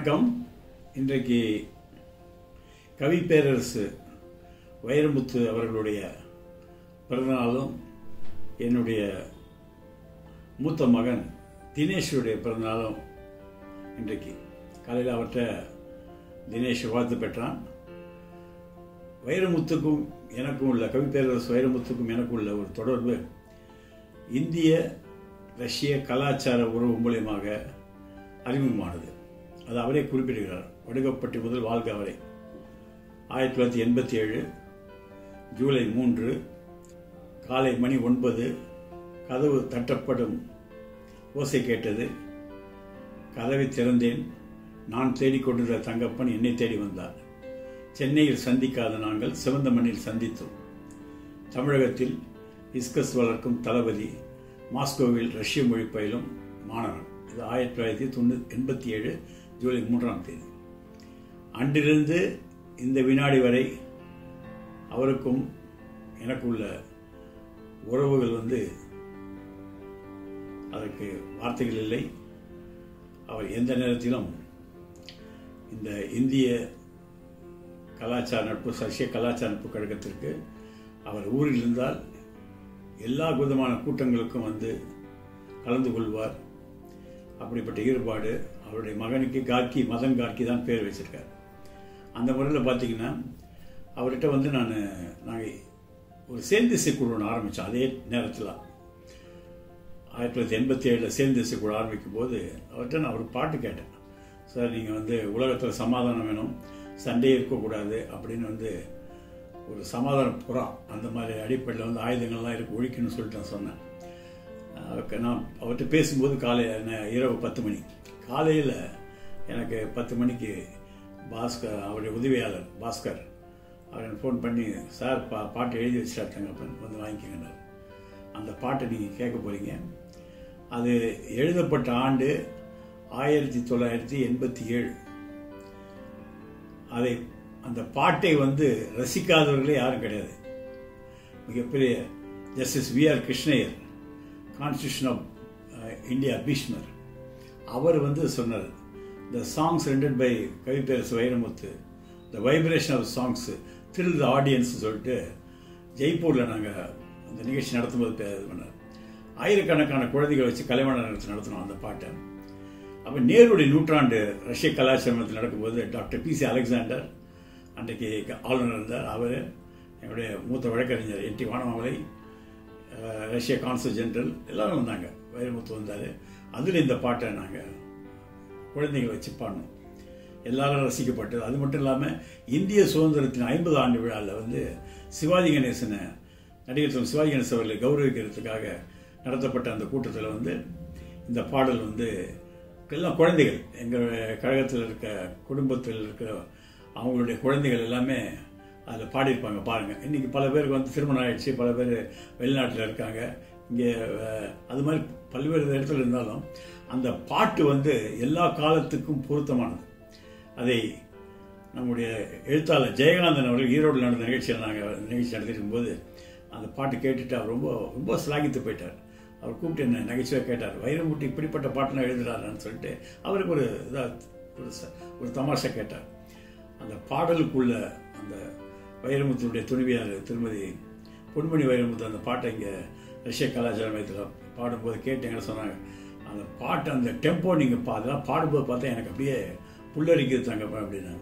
வணக்கம் இன்றைக்கு கவி பேரரசு வைரமுத்து அவர்களுடைய பிறந்தநாளும் என்னுடைய மூத்த மகன் தினேஷுடைய பிறந்தநாளும் இன்றைக்கு காலையில் அவர்கிட்ட தினேஷ் வாழ்த்து பெற்றான் வைரமுத்துக்கும் எனக்கும் உள்ள கவி பேரரசு வைரமுத்துக்கும் எனக்கும் உள்ள ஒரு தொடர்பு இந்திய ரஷ்ய கலாச்சார உறவு மூலியமாக அறிமுகமானது அது அவரே குறிப்பிடுகிறார் வடுகப்பட்டி முதல் வாழ்க அவரை ஆயிரத்தி தொள்ளாயிரத்தி எண்பத்தி ஏழு ஜூலை மூன்று காலை மணி ஒன்பது கதவு தட்டப்படும் ஓசை கேட்டது கதவை திறந்தேன் நான் தேடிக்கொண்டிருந்த தங்கப்பன் என்னை தேடி வந்தார் சென்னையில் சந்திக்காத நாங்கள் சிவந்த மண்ணில் சந்தித்தோம் தமிழகத்தில் இஸ்கஸ் வளர்க்கும் தளபதி மாஸ்கோவில் ரஷ்ய மொழி பயிலும் மாணவன் இது ஆயிரத்தி தொள்ளாயிரத்தி தொண்ணூற்றி எண்பத்தி ஏழு ஜூலை மூன்றாம் தேதி அன்றிலிருந்து இந்த வினாடி வரை அவருக்கும் எனக்குள்ள உறவுகள் வந்து அதற்கு வார்த்தைகள் இல்லை அவர் எந்த நேரத்திலும் இந்த இந்திய கலாச்சார நட்பு ரஷ்ய கலாச்சார நட்பு கழகத்திற்கு அவர் ஊரில் இருந்தால் எல்லா விதமான கூட்டங்களுக்கும் வந்து கலந்து கொள்வார் அப்படிப்பட்ட ஈடுபாடு அவருடைய மகனுக்கு கார்கி மதன் கார்கி தான் பேர் வச்சிருக்கார் அந்த முறையில் பார்த்தீங்கன்னா அவர்கிட்ட வந்து நான் நாங்கள் ஒரு சேர்ந்திசை குழு ஒன்று ஆரம்பித்தோம் அதே நேரத்தில் ஆயிரத்தி தொள்ளாயிரத்தி எண்பத்தி ஏழில் சேர்ந்திசை குழு ஆரம்பிக்கும் போது அவர்கிட்ட நான் ஒரு பாட்டு கேட்டேன் சார் நீங்கள் வந்து உலகத்தில் சமாதானம் வேணும் சண்டே இருக்கக்கூடாது அப்படின்னு வந்து ஒரு சமாதான புறா அந்த மாதிரி அடிப்படையில் வந்து ஆயுதங்கள்லாம் இருக்கு ஒழிக்கணும்னு சொல்லிட்டு நான் சொன்னேன் அவருக்கு நான் அவர்கிட்ட பேசும்போது காலை இரவு பத்து மணி காலையில் எனக்கு பத்து மணிக்கு பாஸ்கர் அவருடைய உதவியாளர் பாஸ்கர் அவர் எனக்கு ஃபோன் பண்ணி சார் பா பாட்டு எழுதி வச்சுட்டா தங்கப்பன் வந்து வாங்கிக்கங்கன்னார் அந்த பாட்டை நீங்கள் கேட்க போகிறீங்க அது எழுதப்பட்ட ஆண்டு ஆயிரத்தி தொள்ளாயிரத்தி எண்பத்தி ஏழு அதை அந்த பாட்டை வந்து ரசிக்காதவர்களே யாரும் கிடையாது மிகப்பெரிய justice V R Krishnaiyer constitution of India Bhishmar அவர் வந்து சொன்னார் the songs rendered by Kaviperarasu Vairamuthu the vibration of songs till the audience சொல்லிட்டு ஜெய்ப்பூரில் நாங்கள் அந்த நிகழ்ச்சி நடத்தும்போது இது பண்ணார் ஆயிரக்கணக்கான குழந்தைகளை வச்சு கலைவாணர் நடத்தினோம் அந்த பாட்டை அப்போ நேருடைய நூற்றாண்டு ரஷ்ய கலாச்சாரத்தில் நடக்கும்போது டாக்டர் பி சி அலெக்சாண்டர் அன்றைக்கு ஆளுநர் இருந்தார் அவர் என்னுடைய மூத்த வழக்கறிஞர் என் டி வானமாமலை ரஷ்ய கான்சல் ஜெனரல் எல்லாரும் வந்தாங்க வைரமுத்து வந்தார் அதில் இந்த பாட்டை நாங்கள் குழந்தைகளை வச்சு பாடணும் எல்லாரும் ரசிக்கப்பட்டது அது மட்டும் இல்லாமல் இந்திய சுதந்திரத்தின் ஐம்பது ஆண்டு விழாவில் வந்து சிவாஜி கணேசனை நடிகர் சிவாஜி கணேசன் அவர்களை கௌரவிக்கிறதுக்காக நடத்தப்பட்ட அந்த கூட்டத்தில் வந்து இந்த பாடல் வந்து எல்லாம் குழந்தைகள் எங்கள் கழகத்தில் இருக்க குடும்பத்தில் இருக்கிற அவங்களுடைய குழந்தைகள் எல்லாமே அதில் பாடியிருப்பாங்க பாருங்கள் இன்றைக்கி பல பேருக்கு வந்து திருமணம் ஆயிடுச்சு பல பேர் வெளிநாட்டில் இருக்காங்க இங்கே அது மாதிரி பல்வேறு இடத்துல இருந்தாலும் அந்த பாட்டு வந்து எல்லா காலத்துக்கும் பொருத்தமானது அதை நம்முடைய எழுத்தாளர் ஜெயகானந்தன் அவர்கள் ஈரோடு நடந்த நிகழ்ச்சியில் நாங்கள் நிகழ்ச்சி நடத்திருக்கும் போது அந்த பாட்டு கேட்டுட்டு அவர் ரொம்ப ரொம்ப சிலாகித்து போயிட்டார் அவர் கூப்பிட்டு என்ன நகைச்சுவாக கேட்டார் வைரமுட்டி இப்படிப்பட்ட பாட்டெலாம் எழுதுறாருன்னு சொல்லிட்டு அவருக்கு ஒரு இதாக ஒரு ஒரு தமாஷா கேட்டார் அந்த பாடலுக்குள்ள அந்த வைரமுத்தினுடைய துணிவியார் திருமதி பொன்மணி வைரமுத்து அந்த பாட்டை இங்கே ரஷ்ய கலாச்சார மையத்தில் பாடும்போது கேட்டீங்கன்னு சொன்னாங்க அந்த பாட்டு அந்த டெம்போ நீங்கள் பா அதெல்லாம் பாடும்போது பார்த்தா எனக்கு அப்படியே புல்லரிக்குது தங்கப்பா அப்படின்னா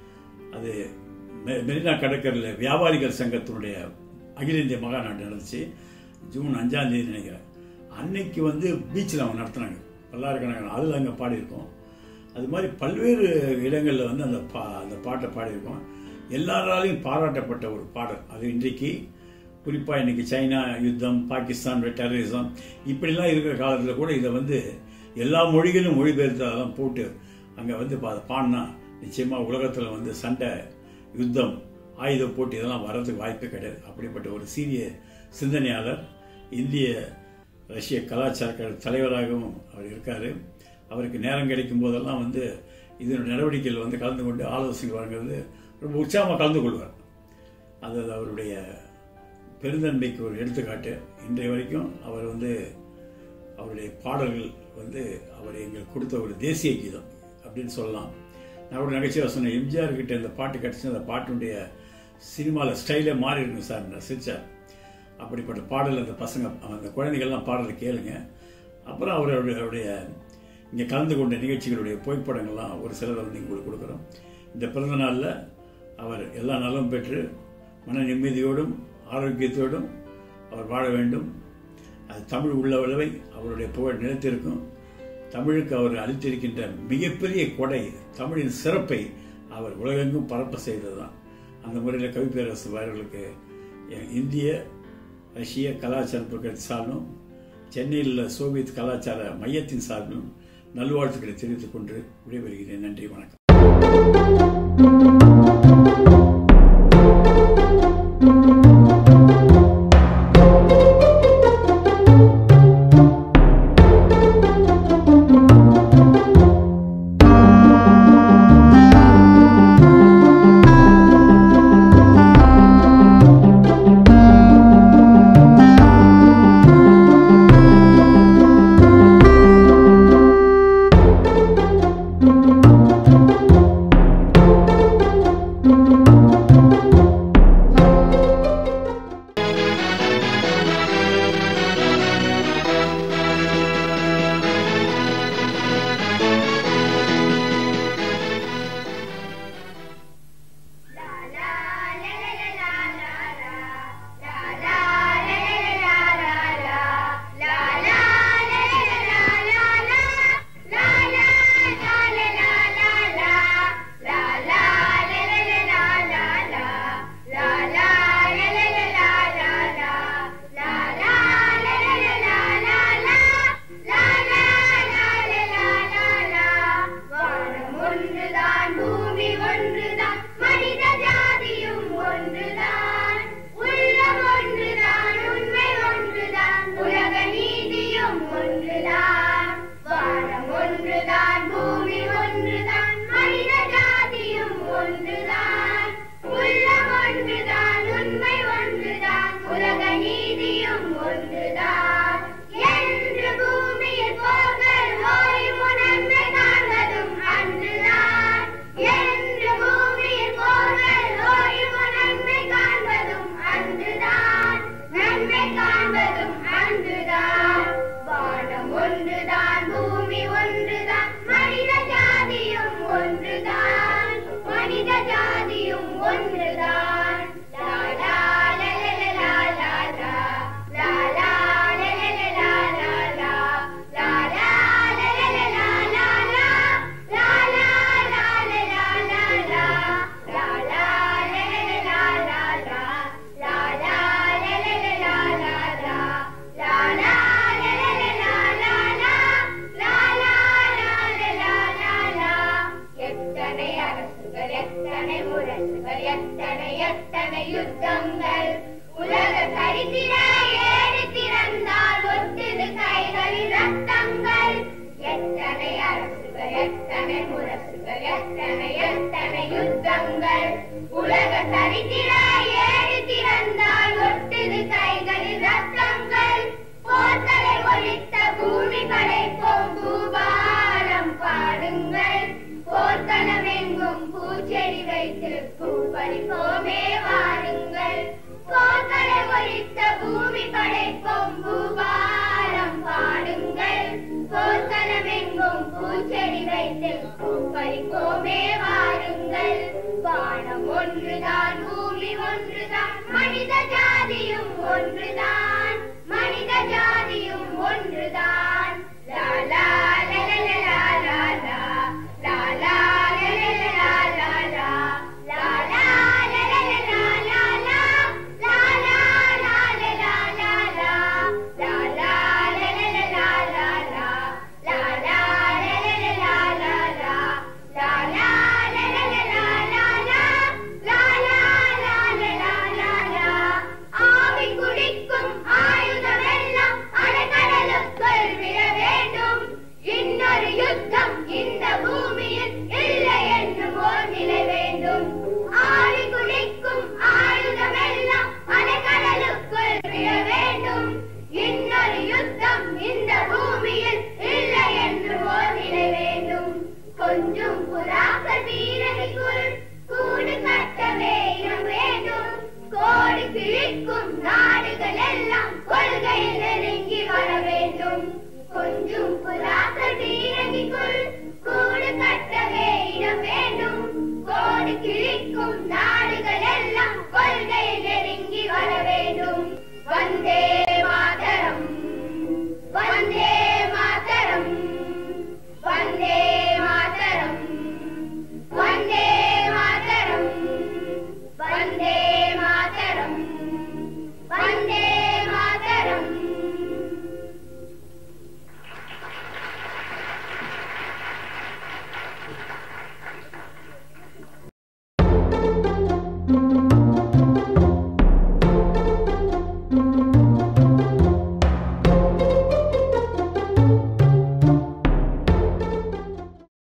அது மெரினா கடற்கரையில் வியாபாரிகள் சங்கத்தினுடைய அகில இந்திய மகாநாடு நடந்துச்சு ஜூன் அஞ்சாம் தேதி நினைக்கிறேன் அன்னைக்கு வந்து பீச்சில் அவங்க நடத்துனாங்க பல்லாயிரக்கணக்கான அதில் அங்கே பாடியிருக்கோம் அது மாதிரி பல்வேறு இடங்களில் வந்து அந்த பா அந்த பாட்டை பாடியிருக்கோம் எல்லாராலையும் பாராட்டப்பட்ட ஒரு பாடல் அது இன்றைக்கு குறிப்பாக இன்றைக்கி சைனா யுத்தம் பாகிஸ்தான் டெரரிசம் இப்படிலாம் இருக்கிற காலத்தில் கூட இதை வந்து எல்லா மொழிகளும் மொழிபெயர்த்து அதெல்லாம் போட்டு அங்கே வந்து பாடினா நிச்சயமாக உலகத்தில் வந்து சண்டை யுத்தம் ஆயுத போட்டி இதெல்லாம் வர்றதுக்கு வாய்ப்பே கிடையாது அப்படிப்பட்ட ஒரு சீரிய சிந்தனையாளர் இந்திய ரஷ்ய கலாச்சார தலைவராகவும் அவர் இருக்கார் அவருக்கு நேரம் கிடைக்கும் போதெல்லாம் வந்து இதனுடைய நடவடிக்கைகள் வந்து கலந்து கொண்டு ஆலோசனை வழங்குறது ரொம்ப உற்சாகமாக கலந்து கொள்வார் அது அவருடைய பெருந்தன்மைக்கு ஒரு எடுத்துக்காட்டு இன்றைய வரைக்கும் அவர் வந்து அவருடைய பாடல்கள் வந்து அவர் எங்களுக்கு கொடுத்த ஒரு தேசிய கீதம் அப்படின்னு சொல்லலாம் நான் ஒரு நகைச்சுவை சொன்னேன் எம்ஜிஆர் கிட்ட இந்த பாட்டு கிடச்சி அந்த பாட்டுடைய சினிமாவில் ஸ்டைலே மாறி இருக்கும் சார் நான் சிரிச்சார் அப்படிப்பட்ட பாடல் அந்த பசங்க அந்த குழந்தைகள்லாம் பாடலை கேளுங்க அப்புறம் அவருடைய அவருடைய இங்கே கலந்து கொண்ட நிகழ்ச்சிகளுடைய புகைப்படங்கள்லாம் ஒரு சிலர் வந்து உங்களுக்கு கொடுக்குறோம் இந்த பிறந்த நாளில் அவர் எல்லா நலம் பெற்று மன நிம்மதியோடும் ஆரோக்கியத்தோடும் அவர் வாழ வேண்டும் அது தமிழ் உள்ள அளவை அவருடைய புகழ் நிலைத்திருக்கும் தமிழுக்கு அவர் அளித்திருக்கின்ற மிகப்பெரிய கொடை தமிழின் சிறப்பை அவர் உலகெங்கும் பரப்ப செய்ததுதான் அந்த முறையில் கவிப்பேரரசு அவர்களுக்கு இந்திய ரஷ்ய கலாச்சார புகழ் சார்பிலும் சென்னையில் உள்ள சோவியத் கலாச்சார மையத்தின் சார்பிலும் நல்வாழ்த்துக்களை தெரிவித்துக் கொண்டு விடைபெறுகிறேன் நன்றி வணக்கம் ஒன்றுதான் பூமி ஒன்றுதான் மனித ஜாதியும் ஒன்றுதான்